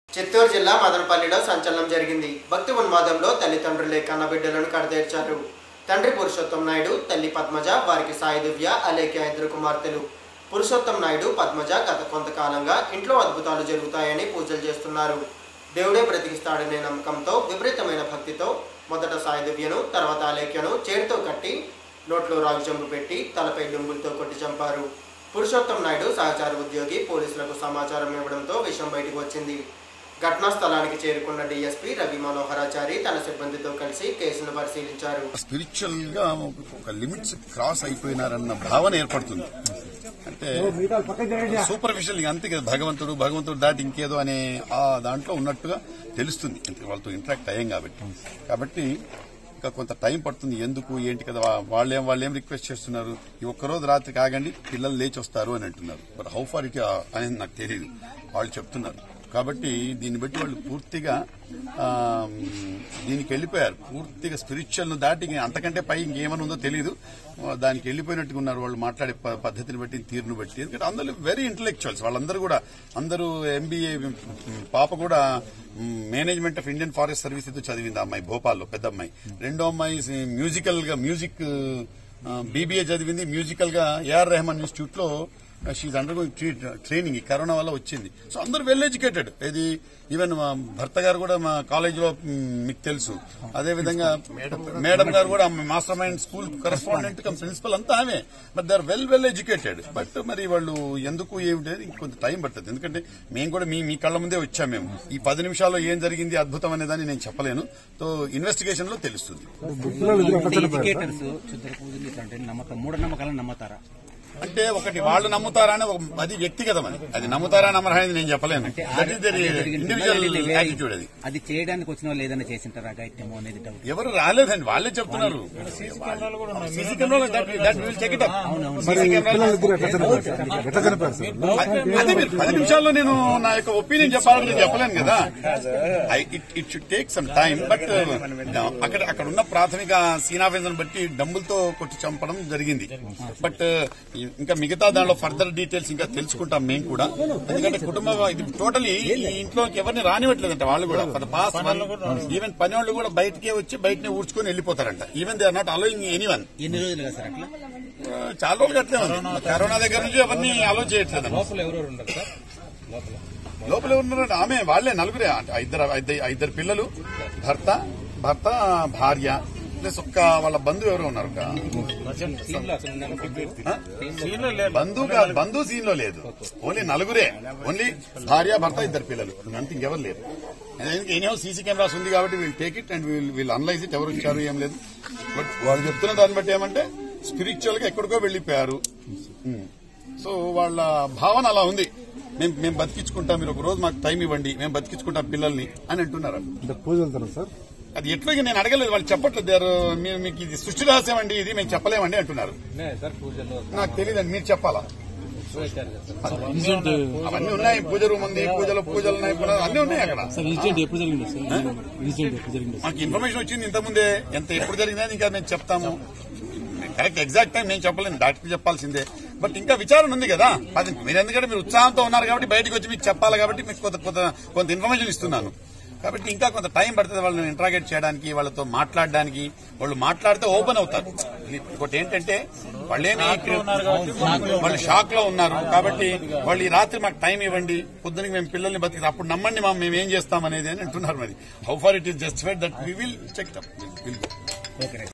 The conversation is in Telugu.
చిత్తూరు జిల్లా మదనపల్లిలో సంచలనం జరిగింది భక్తి ఉన్మాదంలో తల్లిదండ్రులే కన్నబిడ్డలను కడతీర్చారు తండ్రి పురుషోత్తం నాయుడు తల్లి పద్మజ వారికి సాయి దివ్య అలేఖ్య ఇద్దరు కుమార్తెలు పురుషోత్తం నాయుడు పద్మజ గత కొంతకాలంగా ఇంట్లో అద్భుతాలు జరుగుతాయని పూజలు చేస్తున్నారు దేవుడే బ్రతికిస్తాడనే నమ్మకంతో విపరీతమైన భక్తితో మొదట సాయి దివ్యను తర్వాత అలేఖ్యను చేతితో కట్టి నోట్లో రాగు జంపు పెట్టి తలపై డుంబులతో కొట్టి చంపారు పురుషోత్తం నాయుడు సహచార ఉద్యోగి పోలీసులకు సమాచారం ఇవ్వడంతో విషయం బయటకు వచ్చింది ఘటనా స్థలానికి చేరుకున్న డీఎస్పీ రవి మనోహరాచారి తన సిబ్బందితో కలిసి కేసును పరిశీలించారు స్పిరిచువల్ గా ఒక లిమిట్స్ క్రాస్ అయిపోయినారన్న భావన ఏర్పడుతుంది అంటే సూపర్ఫిషియల్ అంతే కదా భగవంతుడు భగవంతుడు దాటి ఇంకేదో అనే ఆ దాంట్లో ఉన్నట్టుగా తెలుస్తుంది అంటే వాళ్ళతో ఇంటరాక్ట్ అయ్యాం కాబట్టి కాబట్టి ఇంకా కొంత టైం పడుతుంది ఎందుకు ఏంటి కదా వా- వాళ్ళేం వాళ్ళేం రిక్వెస్ట్ చేస్తున్నారు ఈ ఒక్కరోజు రాత్రి కాగండి పిల్లలు లేచి వస్తారు అని అంటున్నారు బట్ హౌ ఫార్ ఇట్ అనేది నాకు తెలియదు వాళ్ళు చెప్తున్నారు కాబట్టి దీన్ని బట్టి వాళ్ళు పూర్తిగా ఆ, దీనికి వెళ్ళిపోయారు పూర్తిగా స్పిరిచువల్ ను దాటి ఇంక అంతకంటే పై ఇంకేమైనా ఉందో తెలియదు దానికి వెళ్ళిపోయినట్టుగా ఉన్నారు వాళ్ళు మాట్లాడే ప- పద్ధతిని బట్టి తీరును బట్టి ఎందుకంటే అందరూ వెరీ ఇంటలెక్చువల్స్ వాళ్ళందరూ కూడా అందరూ ఎంబీఏ పాప కూడా management of Indian forest service ఏదో చదివింది ఆ అమ్మాయి భోపాల్లో పెద్ద అమ్మాయి రెండో అమ్మాయి మ్యూజికల్ గా మ్యూజిక్ బీబీఏ చదివింది మ్యూజికల్ గా ఏఆర్ రెహమాన్ ఇన్స్టిట్యూట్ లో షీఈ్ అండర్ గోయింగ్ ట్రైనింగ్ ఈ కరోనా వల్ల వచ్చింది సో అందరూ వెల్ ఎడ్యుకేటెడ్ ఇది ఈవెన్ మా భర్త గారు కూడా మా కాలేజీలో మీకు తెలుసు అదే విధంగా మేడం గారు కూడా mastermind school correspondent cum principal అంతా ఆమె but they are well well educated but మరి వాళ్ళు ఎందుకు ఏమిటి అనేది ఇంకొంత టైం పడుతుంది ఎందుకంటే మేము కూడా మీ మీ కళ్ళ ముందే వచ్చాం మేము ఈ పది నిమిషాల్లో ఏం జరిగింది అద్భుతం అనేదాన్ని నేను చెప్పలేను సో ఇన్వెస్టిగేషన్ లో తెలుస్తుంది ఎడ్యుకేటర్స్ చుద్దర పూజలు ఇట్లాంటి నమ్మకం మూఢనమ్మకాలను నమ్మతారా అంటే ఒకటి వాళ్ళు నమ్ముతారా అని ఒక అది వ్యక్తిగతం అది అది నమ్ముతారా నమ్మరా అనేది నేను చెప్పలేను అంటే that is their individual attitude అది అది చేయడానికి వచ్చిన వాళ్ళు ఏదైనా చేసింటారా గైత్యమో అనేది డౌట్ ఎవరు రాలేదండి వాళ్ళే చెప్తున్నారు సీసీ కెమెరాలు that will check it up మరి పిల్లలిద్దరు ఎట్లా చనిపోయారు ఎట్లా చనిపోయారు సార్ అదే మీరు పది నిమిషాల్లో నేను నా యొక్క ఒపీనియన్ చెప్పాలని నేను చెప్పలేను కదా it should take some time but అక్కడ అక్కడ ఉన్న ప్రాథమిక సీనాఫెన్సన్ బట్టి డంబులతో కొట్టి చంపడం జరిగింది బట్ ఇంకా మిగతా దానిలో ఫర్దర్ డీటెయిల్స్ ఇంకా తెలుసుకుంటాం మేము కూడా ఎందుకంటే కుటుంబం ఇది టోటలీ ఈ ఇంట్లోకి ఎవరిని రానివ్వట్లేదంట వాళ్ళు కూడా ఫర్ పాస్ ఈవెన్ పని వాళ్ళు కూడా బయటకే వచ్చి బయటనే ఊడ్చుకొని వెళ్ళిపోతారంట even they are not allowing anyone ఎన్ని రోజులు కదా సార్ అట్లా చాలా రోజులు అట్లే ఉంది కరోనా దగ్గర నుంచి ఎవరిని అలో చేయట్లేదు లోపల ఉన్నారు ఆమె వాళ్ళే నలుగురే అంటే ఇద్దరు ఇద్దరు- ఇద్దరు పిల్లలు భర్త భర్త భార్య ప్లస్ ఒక్క వాళ్ళ బంధువు ఎవరో ఉన్నారు ఒక ఆ? బంధువు కాదు బంధువు సీన్ లో లేదు ఓన్లీ నలుగురే ఓన్లీ భార్య భర్త ఇద్దరు పిల్లలు అంత ఇంకెవరు లేరు ఎనీ సీసీ కెమెరాస్ ఉంది కాబట్టి వీళ్ళు టేక్ ఇట్ అండ్ వీళ్ళు వీళ్ళు అనలైజ్ ఇట్ ఎవరు ఇచ్చారు ఏం లేదు బట్ వాళ్ళు చెప్తున్న దాన్ని బట్టి ఏమంటే స్పిరిచువల్ గా ఎక్కడికో వెళ్లిపోయారు ఉమ్. సో వాళ్ళ భావన అలా ఉంది మేము మేము బతికించుకుంటాం మీరు ఒక రోజు మాకు టైం ఇవ్వండి మేము బతికించుకుంటాం పిల్లల్ని అని అంటున్నారు అంటే పూజ వెళ్తారా సార్ అది ఎట్లా ఇక నేను అడగలేదు వాళ్ళు చెప్పట్లేదు "దేర్, మీరు మీకు ఇది సృష్టి రహస్యం అండి ఇది మేము చెప్పలేమండి అంటున్నారు నాకు తెలియదండి మీరు చెప్పాలా అవన్నీ ఉన్నాయి పూజ రూమ్ ఉంది పూజలో పూజలు ఉన్నాయి పూజలు అన్ని ఉన్నాయి అక్కడ ఇన్సిడెంట్ ఎప్పుడు జరిగింది సార్ ఇన్సిడెంట్ ఎప్పుడు జరిగింది మాకు ఇన్ఫర్మేషన్ వచ్చింది ఇంతకుముందే ఎంత ఎప్పుడు జరిగిందని ఇంకా మేము చెప్తాము కరెక్ట్ ఎగ్జాక్ట్ టైం నేను చెప్పలేను డాక్టర్ చెప్పాల్సిందే బట్ ఇంకా విచారణ ఉంది కదా అది మీరు ఎందుకంటే మీరు ఉత్సాహంతో ఉన్నారు కాబట్టి బయటకు వచ్చి మీకు చెప్పాలి కాబట్టి మీకు కొంత కొంత కొంత ఇన్ఫర్మేషన్ ఇస్తున్నాను కాబట్టి ఇంకా కొంత టైం పడుతుంది వాళ్ళని ఇంట్రాగేట్ చేయడానికి వాళ్ళతో మాట్లాడడానికి వాళ్ళు మాట్లాడితే ఓపెన్ అవుతారు ఇంకోటి ఏంటంటే వాళ్ళేమి వాళ్ళు షాక్ లో ఉన్నారు కాబట్టి వాళ్ళు ఈ రాత్రి మాకు టైం ఇవ్వండి పొద్దునకి మేము పిల్లల్ని బతికి అప్పుడు నమ్మండి మా మేము ఏం చేస్తాం అనేది అని అంటున్నారు మరి how far it is justified that we will check will